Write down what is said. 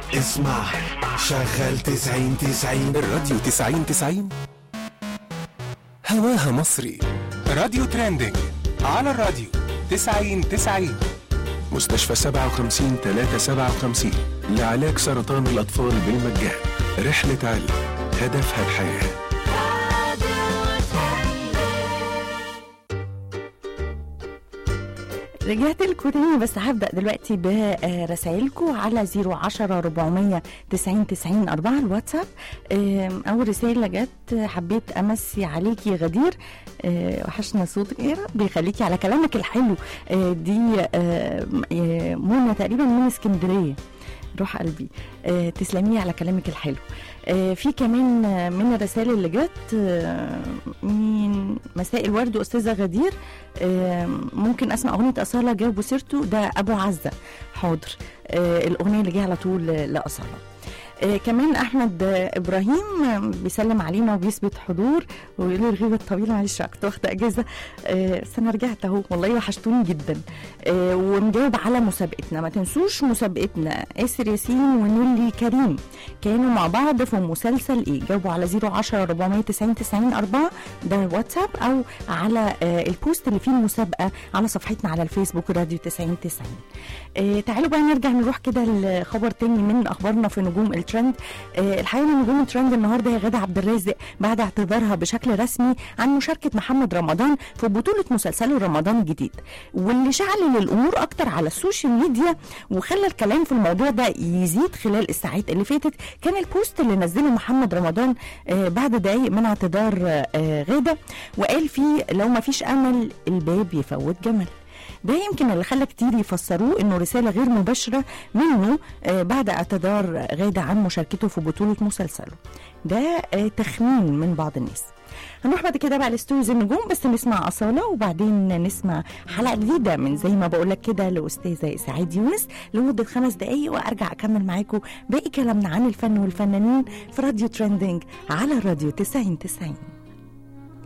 اسمع شغل تسعين تسعين الراديو 90 90 هواها مصري راديو ترندنج على الراديو 90 90 مستشفى 57 357 لعلاج سرطان الأطفال بالمجان رحلة علي هدفها الحياه رجعت لكم تاني بس هبدا دلوقتي برسائلكم على 010 400 90 90 4 الواتساب آم، اول رساله جت حبيت امسي عليكي يا غدير آه، وحشنا صوتك يا رب يخليكي على كلامك الحلو آه، دي آه، آه، منى تقريبا من اسكندريه روح قلبي آه، تسلمي على كلامك الحلو آه، في كمان آه، من الرسائل اللي جت آه، مين مساء الورد استاذه غدير آه، ممكن اسمع اغنيه اصاله جاوبوا سيرته ده ابو عزه حاضر آه، الاغنيه اللي جايه على طول لاصاله آه كمان احمد آه ابراهيم آه، بيسلم علينا وبيثبت حضور ويقول لي الغيبه الطويله معلش كنت واخده اجازه آه بس انا رجعت اهو والله وحشتوني جدا آه ومجاوب على مسابقتنا ما تنسوش مسابقتنا اسر ياسين ونولي كريم كانوا مع بعض في مسلسل ايه جاوبوا على 010 490 90 4 ده واتساب او على آه البوست اللي فيه المسابقه على صفحتنا على الفيسبوك راديو 90 90 آه تعالوا بقى نرجع نروح كده لخبر تاني من اخبارنا في نجوم الترند آه الحقيقه إن نجوم الترند النهارده هي غاده عبد الرازق بعد اعتذارها بشكل رسمي عن مشاركه محمد رمضان في بطوله مسلسله رمضان الجديد واللي شعل الامور اكتر على السوشيال ميديا وخلى الكلام في الموضوع ده يزيد خلال الساعات اللي فاتت كان البوست اللي نزله محمد رمضان آه بعد دقايق من اعتذار آه غاده وقال فيه لو ما فيش امل الباب يفوت جمل ده يمكن اللي خلى كتير يفسروه انه رساله غير مباشره منه آه، بعد اعتذار غاده عن مشاركته في بطوله مسلسله ده آه، تخمين من بعض الناس هنروح بعد كده بقى لستوريز النجوم بس نسمع أصالة وبعدين نسمع حلقة جديدة من زي ما بقول لك كده لأستاذة سعيد يونس لمدة خمس دقايق وأرجع أكمل معاكم باقي كلامنا عن الفن والفنانين في راديو ترندنج على الراديو 90 90